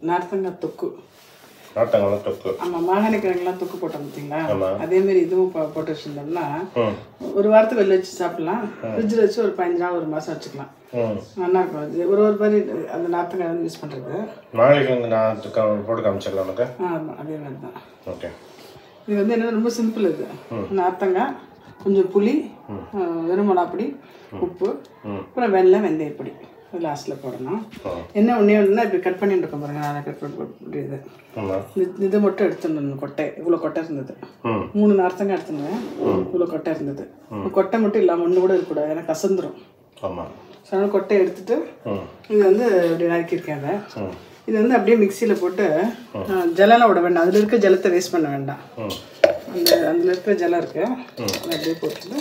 நார்த்தங்காய் தொக்கு நாட்டங்கால தொக்கு ஆமாம் மாகாணி கிழங்குலாம் தொக்கு போட்டோம் பார்த்தீங்களா ஆமா. அதே மாதிரி இதுவும் போ- போட்டு வச்சுருந்தோம்னா ம் ஒரு வாரத்துக்கு வெளில வச்சு சாப்பிடலாம் ஃப்ரிட்ஜில் வச்சு ஒரு பதினஞ்சு நாள் ஒரு மாதம் வச்சுக்கலாம் ம் நல்லா இருக்கும் அது ஒரு ஒரு மாதிரி அந்த நார்த்தங்காய் வந்து யூஸ் பண்ணுறது நாளைக்கு நான் க- போட்டு காமிச்சிடலாம் உனக்கு ஆமாம் அதே மாதிரி தான் ஓகே இது வந்து என்ன ரொம்ப சிம்பிள் இது நார்த்தங்காய் கொஞ்சம் புளி அஹ், வெறும் மிளகாப்பொடி உப்பு அப்புறம் வெள்ளம் வெந்தயப்பொடி லாஸ்ட்டில் போடணும் என்ன ஒன்றே ஒன்றுனா இப்படி கட் பண்ணிட்டு இருக்கோம் பாருங்க நான் கட் பண்ணி இது ஆமாம் இது- இது மட்டும் எடுத்துடணும் கொட்டை இவ்வளோ கொட்டை இருந்தது ம் மூணு நார்த்தங்காய் எடுத்துருந்தேன் இவ்வளோ கொட்டை இருந்தது கொட்டை மட்டும் இல்லாமல் ஒன்று கூட இருக்கக்கூடாது ஏன்னா கசந்துரும் ஆமாம் ஸோ அதனால கொட்டையை எடுத்துட்டு ம் இது வந்து இப்படி நறுக்கியிருக்கேன் அதை ம் இது வந்து அப்படியே மிக்சியில் போட்டு அஹ், ஜலம்லாம் விட வேண்டாம் அதில் இருக்க ஜலத்தை வேஸ்ட் பண்ண வேண்டாம் ம் அந்த அதில் இருக்கிற ஜலம் இருக்கு அதை அப்படியே போட்டுட்டு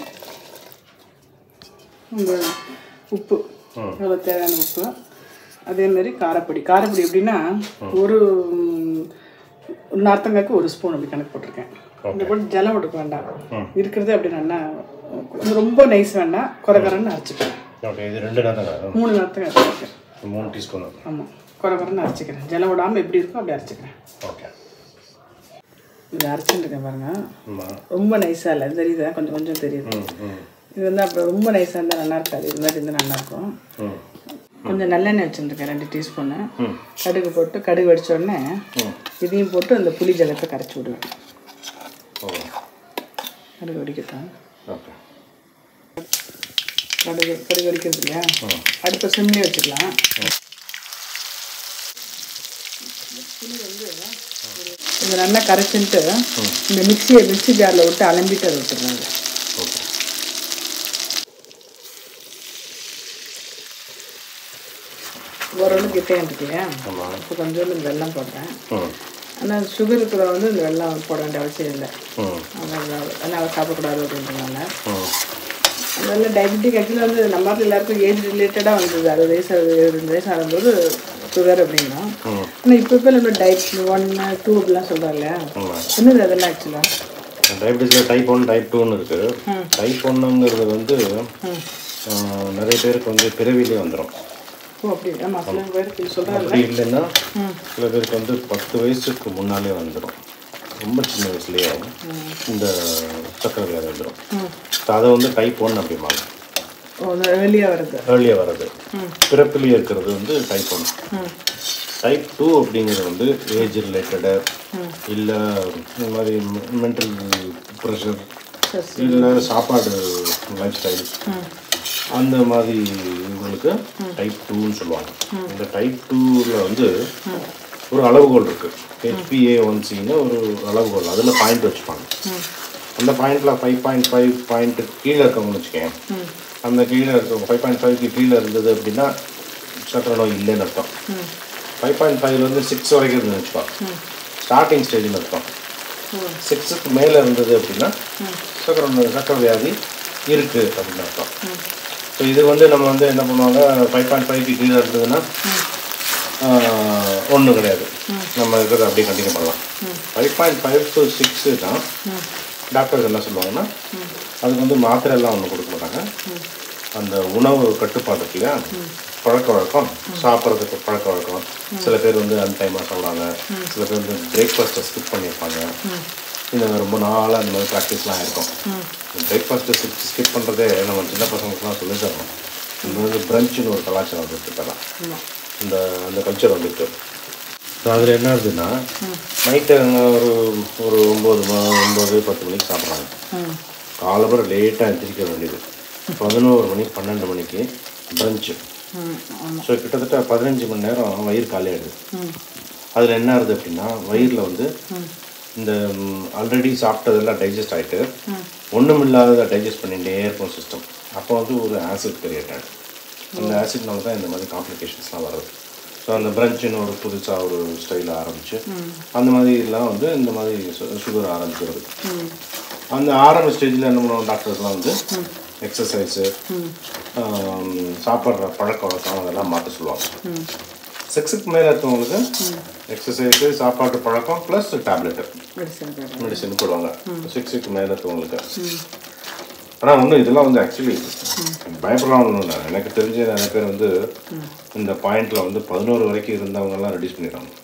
இந்த உப்பு எவ்வளோ தேவையான உப்பு அதே மாதிரி காரப்பொடி காரப்பொடி எப்படின்னா ஒரு ம், ஒரு நார்த்தங்காய்க்கு ஒரு ஸ்பூன் அப்படி கணக்கு போட்டிருக்கேன் இந்த போட்டு ஜலம் விடுக்க வேண்டாம் இருக்கிறதே அப்படி நல்லா கொஞ்சம் ரொம்ப நைஸ் வேண்டாம் குறை குறைன்னு அரைச்சிக்கிறேன் ஓகே இது ரெண்டு நாட்டங்காய் மூணு நார்த்தங்காய் அரைச்சிக்கிறேன் மூணு டீஸ்பூன் ஆமாம் குறை குறைன்னு அரைச்சிக்கிறேன் ஜலம் விடாமல் எப்படி இருக்கோ அப்படி அரைச்சிக்கிறேன் ஓகே இது அரைச்சிட்டுருக்கேன் பாருங்க ஆமாம் ரொம்ப நைஸாக இல்லை தெரியுதா கொஞ்சம் கொஞ்சம் தெரியுது ம் ம் இது வந்து அப்புறம் ரொம்ப நைஸாக இருந்தால் நல்லா இருக்காது இது மாதிரி இருந்தால் நல்லாயிருக்கும் ம் கொஞ்சம் நல்லெண்ணெய் வச்சுருக்கேன் ரெண்டு டீஸ்பூனு கடுகு போட்டு கடுகு வெடிச்ச உடனே இதையும் போட்டு அந்த புளி ஜலத்தை கரைச்சி விடுவேன் ஓ கடுகு வெடிக்கட்டும் ஓகே கடுகு கடுகு வெடிக்கிறது இல்லையா அடுப்பை சிம்லேயே வச்சுக்கலாம் இது நல்லா கரைச்சின்ட்டு இந்த மிக்சியை மிக்சி ஜாரில் விட்டு அலம்பிட்டு அதை விட்டுறாங்க ஓகே ஓரளவுக்கு கிட்டே இருந்துட்டியா ஆமாம் இப்போ கொஞ்சோண்டு இந்த வெல்லம் போடுறேன் ம் ஆனால் சுகர் இருக்கிற வந்து இந்த வெல்லம் போட வேண்டிய அவசியம் இல்லை ம் அதனால் அதனால் சாப்பிடக்கூடாது அப்படின்றதுனால ம் அதனால டயபெட்டிக் ஆக்சுவலாக வந்து நம்ம நாட்டில் எல்லாருக்கும் ஏஜ் ரிலேட்டடாக வந்தது அறுபது வயசு இருபது வயசு ஆகும்போது சுகர் அப்படின்னா ம் ஆனால் இப்போ இப்போ நம்ம டயட் ஒன் டூ அப்படிலாம் சொல்கிறாங்க ஆமாம் என்னது அதெல்லாம் ஆக்சுவலாக டயபிட்டிஸில் டைப் ஒன் டைப் டூன்னு இருக்குது டைப் ஒன்னுங்கிறது வந்து ஆஹ், நிறைய பேருக்கு வந்து பிறவிலே வந்துடும் ஓ அப்படி ஆமாம் சில பேருக்கு சொல்கிறாங்க அப்படி இல்லைன்னா சில பேருக்கு வந்து பத்து வயசுக்கு முன்னாலே வந்துடும் ரொம்ப சின்ன வயசுலேயே இந்த சக்கரை வியாதி வந்துடும் அதை வந்து டைப் ஒன் அப்படிம்பாங்க ஓ வெளியே வருது ஏர்லியாக வர்றது பிறப்பிலேயே இருக்கிறது வந்து டைப் ஒன் டைப் டூ அப்படிங்கிறது வந்து ஏஜ் ரிலேட்டடு இல்லை இந்த மாதிரி மென்டல் ப்ரெஷர் இல்லை சாப்பாடு லைஃப் ஸ்டைல் அந்த மாதிரி இவங்களுக்கு டைப் டூன்னு சொல்லுவாங்க இந்த டைப் டூவில் வந்து ஒரு அளவுகோல் இருக்கு ஹெச்பிஏ ஒன் சின்னு ஒரு அளவுகோல் அதில் பாயிண்ட் வச்சுப்பாங்க அந்த பாயிண்டில் ஃபைவ் பாயிண்ட் ஃபைவ் பாயிண்ட் கீழே இருக்கவங்கன்னு வச்சுக்கேன் அந்த கீழே இருக்க ஃபைவ் பாயிண்ட் ஃபைவ்க்கு கீழே இருந்தது அப்படின்னா சக்கரை நோய் இல்லைன்னு அர்த்தம் ஃபைவ் பாயிண்ட் ஃபைவ்லேருந்து சிக்ஸ் வரைக்கும் இருந்துன்னு வச்சுக்கோ ஸ்டார்டிங் ஸ்டேஜ்னு அர்த்தம் சிக்ஸுக்கு மேலே இருந்தது அப்படின்னா சக்கரை நோய் சக்கரை வியாதி இருக்குது அப்படின்னு அர்த்தம் ஸோ இது வந்து நம்ம வந்து என்ன பண்ணுவாங்க ஃபைவ் பாயிண்ட் ஃபைவ்க்கு கீழே இருந்ததுன்னா ஒன்றும் கிடையாது நம்ம இருக்கிறத அப்படியே கண்டினியூ பண்ணலாம் five point five to six தான் டாக்டர்ஸ் என்ன சொல்லுவாங்கன்னா அதுக்கு வந்து மாத்திரை எல்லாம் ஒன்றும் கொடுக்க மாட்டாங்க அந்த உணவு கட்டுப்பாடு இருக்கு இல்லையா பழக்க வழக்கம் சாப்பிட்றதுக்கு பழக்க வழக்கம் சில பேர் வந்து அன்டைமாக சாப்பிடுவாங்க சில பேர் வந்து பிரேக்ஃபாஸ்ட்டை ஸ்கிப் பண்ணியிருப்பாங்க இந்த மாதிரி ரொம்ப நாளாக அந்த மாதிரி ப்ராக்டிஸ்லாம் இருக்கும் பிரேக்ஃபாஸ்ட்டை ஸ்கிப் ஸ்கிப் பண்ணுறதே நம்ம சின்ன பசங்களுக்குலாம் சொல்லி தரணும் இது வந்து பிரஞ்சுன்னு ஒரு கலாச்சாரம் வந்துட்டு இப்போலாம் இந்த அந்த கல்ச்சர் வந்துட்டு ஸோ அதில் என்ன ஆகுதுன்னா நைட்டு ஒரு ஒரு ஒம்பது ம ஒம்பது பத்து மணிக்கு சாப்பிட்றாங்க காலம்பரம் லேட்டாக எந்திரிக்க வேண்டியது பதினோரு மணி பன்னெண்டு மணிக்கு பிரஞ்சு ஸோ கிட்டத்தட்ட பதினஞ்சு மணி நேரம் வயிறு காலியாயிடுது அதில் என்ன ஆகுது அப்படின்னா வயிறில் வந்து இந்த ஆல்ரெடி சாப்பிட்டதெல்லாம் டைஜஸ்ட் ஆகிட்டு ஒன்றும் இல்லாத டைஜஸ்ட் பண்ணிகிட்டே இருக்கும் சிஸ்டம் அப்போ வந்து ஒரு ஆசிட் கிரியேட் ஆகிடும் அந்த ஆசிட்னால தான் இந்த மாதிரி காம்ப்ளிகேஷன்ஸ்லாம் வருது ஸோ அந்த பிரஞ்சுன்னு ஒரு புதுசாக ஒரு ஸ்டைல் ஆரம்பிச்சு அந்த மாதிரிலாம் வந்து இந்த மாதிரி சுகர் ஆரம்பிக்கிறது அந்த ஆரம்ப ஸ்டேஜில் என்ன பண்ணுவோம் டாக்டர்ஸ்லாம் வந்து எக்ஸசைஸு சாப்பிட்ற பழக்க வழக்கம் அதெல்லாம் மாற்ற சொல்லுவாங்க சிக்ஸுக்கு மேலே இருக்கவங்களுக்கு எக்ஸசைஸு சாப்பாட்டு பழக்கம் ப்ளஸ் டேப்லெட்டு மெடிசன் போடுறேன் மெடிசன் போடுவாங்க சிக்ஸுக்கு மேலே இருக்கவங்களுக்கு ஆனால் ஒன்றும் இதெல்லாம் வந்து ஆக்சுவலி பயப்படலாம் ஒன்றும் இல்லை எனக்கு தெரிஞ்ச நிறைய பேர் வந்து இந்த பாயிண்டில் வந்து பதினோரு வரைக்கும் இருந்தவங்கெல்லாம் ரெடியூஸ் பண்ணிடுறாங்க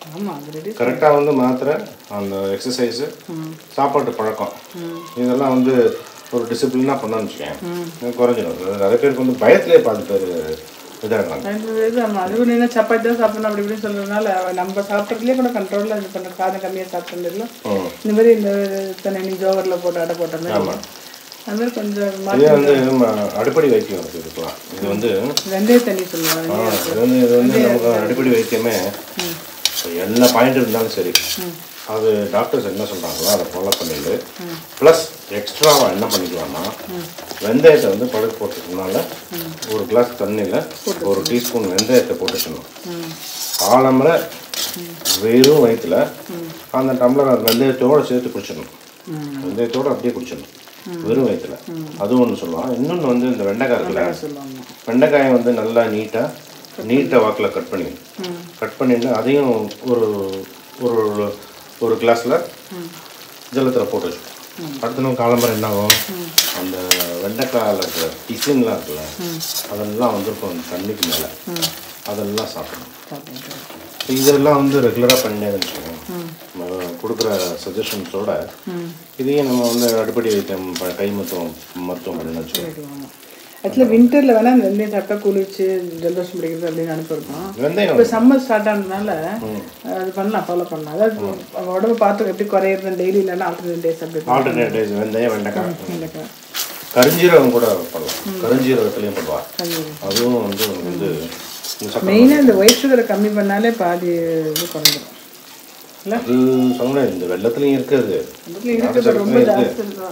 ஆமாம் அது ரெடி கரெக்டாக வந்து மாத்திரை அந்த எக்ஸசைஸு சாப்பாட்டு பழக்கம் இதெல்லாம் வந்து ஒரு டிசிப்ளினாக பண்ணான்னு வச்சுக்கேன் குறைஞ்சிடும் நிறைய பேருக்கு வந்து பயத்திலே பாதி பேர் இதாகிறாங்க இது ஆமாம் அது நீங்க சப்பாத்தி தான் சாப்பிடணும் அப்படி இப்படின்னு சொல்றதுனால நம்ம சாப்பிட்றதுலேயே கூட கண்ட்ரோலில் இது பண்ண சாதம் கம்மியாக சாப்பிட்றதுல ம் இந்த மாதிரி இந்த தண்ணி நீ ஜோவரில் போட்டு அடை போட்ட மாதிரி அது மாதிரி கொஞ்சம் மா- இது வந்து நம்ம அடிப்படை வைத்தியம் இருக்குது இதுக்கெல்லாம் இது வந்து வெந்தய தண்ணி சொல்லுவாங்க ஆ, இது வந்து இது வந்து நமக்கு அடிப்படை வைத்தியமே இப்போ என்ன பாயிண்ட் இருந்தாலும் சரி அது டாக்டர்ஸ் என்ன சொல்கிறாங்களோ அதை ஃபாலோ பண்ணிட்டு ப்ளஸ் எக்ஸ்ட்ராவாக என்ன பண்ணிக்கலாம்னா வெந்தயத்தை வந்து படுக்க போட்டுக்கிறதுனால ஒரு கிளாஸ் தண்ணியில் ஒரு டீஸ்பூன் வெந்தயத்தை போட்டுக்கணும் காலம்பரை வெறும் வயிற்றுல அந்த டம்ளர் அந்த வெந்தயத்தோடு சேர்த்து குடிச்சிடணும் வெந்தயத்தோடு அப்படியே குடிச்சிடணும் வெறும் வயிற்றுல அது ஒன்று சொல்லுவாங்க இன்னொன்று வந்து இந்த வெண்டைக்காய் இருக்குல்ல சொல்லுவாங்க வெண்டைக்காயை வந்து நல்லா நீட்டாக நீட்டாக வாக்கில் கட் பண்ணி கட் பண்ணிட்டு அதையும் ஒரு ஒரு ஒரு கிளாஸில் ஜலத்தில் போட்டு வச்சுக்கணும் அடுத்த நாள் காலம்பரம் என்ன ஆகும் அந்த வெண்டைக்காயில் இருக்கிற டிசைன்லாம் இருக்குல்ல அதெல்லாம் வந்துருக்கும் அந்த தண்ணிக்கு மேலே அதெல்லாம் சாப்பிடணும் So இதெல்லாம் வந்து ரெகுலராக பண்ணே நம்ம கொடுக்குற சஜஷன்ஸோட இதையும் நம்ம வந்து அடிப்படை வைத்தியம் ப- கை மருத்துவம் மருத்துவம் பண்ணி வச்சுக்கோங்க ஆக்சுவலாக வின்டரில் வேணால் இந்த வெந்தயம் சாப்பிட்டா குளிர்ச்சி ஜலதோஷம் பிடிக்கிறது அப்படின்னு அனுப்பியிருக்கோம் வெந்தயம் இப்போ சம்மர் ஸ்டார்ட் ஆனதுனால அது பண்ணலாம் ஃபாலோ பண்ணலாம் அதாவது அவங்க உடம்பு பார்த்து எப்படி குறையிறது டெய்லி இல்லைன்னா ஆல்டர்னேட் டேஸ் அப்படி ஆல்டர்னேட் டேஸ் வெந்தயம் வெண்டைக்காய் எனக்கு கருஞ்சீரகம் கூட பண்ணலாம் கருஞ்சீரகத்துலையும் பண்ணுவா அதுவும் வந்து உங்களுக்கு வந்து இந்த சக்கரை மெயினாக இந்த ஒயிட் சுகரை கம்மி பண்ணாலே பாதி இது குறைஞ்சிடும் இல்லை அது சொன்னேன் இந்த வெள்ளத்துலையும் இருக்குது அதுக்கு இருக்குது ரொம்ப ஜாஸ்தி இருக்கும்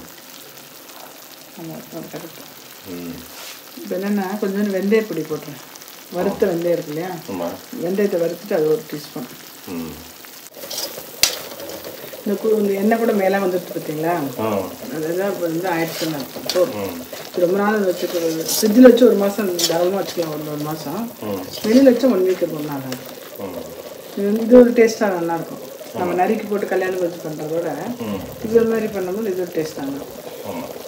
ஆமாம் கரெக்ட் ம் இப்போ என்னென்னா கொஞ்சோண்டு வெந்தய பொடி போட்டுறேன் வறுத்த வெந்தயம் இருக்கு இல்லையா ஆமாம் வெந்தயத்தை வறுத்துட்டு அது ஒரு டீஸ்பூன் ம் இந்த கு இந்த எண்ணெய் கூட மேலே வந்துட்டு பார்த்தீங்களா ஆ அதுதான் இப்போ வந்து ஆயிடுச்சுன்னு அர்த்தம் ஸோ இது ரொம்ப நாள் வச்சுக்கிறது ஃப்ரிட்ஜில் வச்சு ஒரு மாதம் தாராளமாக வச்சுக்கலாம் ஒரு ஒரு மாதம் வெளியில் வச்சு ஒன் வீக் ரொம்ப நாள் ஆகும் ம் இது வந்து இது ஒரு டேஸ்ட்டாக நல்லாயிருக்கும் நம்ம நறுக்கி போட்டு கல்யாணம் வச்சு பண்ணுறதோட இது ஒரு மாதிரி பண்ணும்போது இது ஒரு டேஸ்ட்டாக இருக்கும் ஆமாம்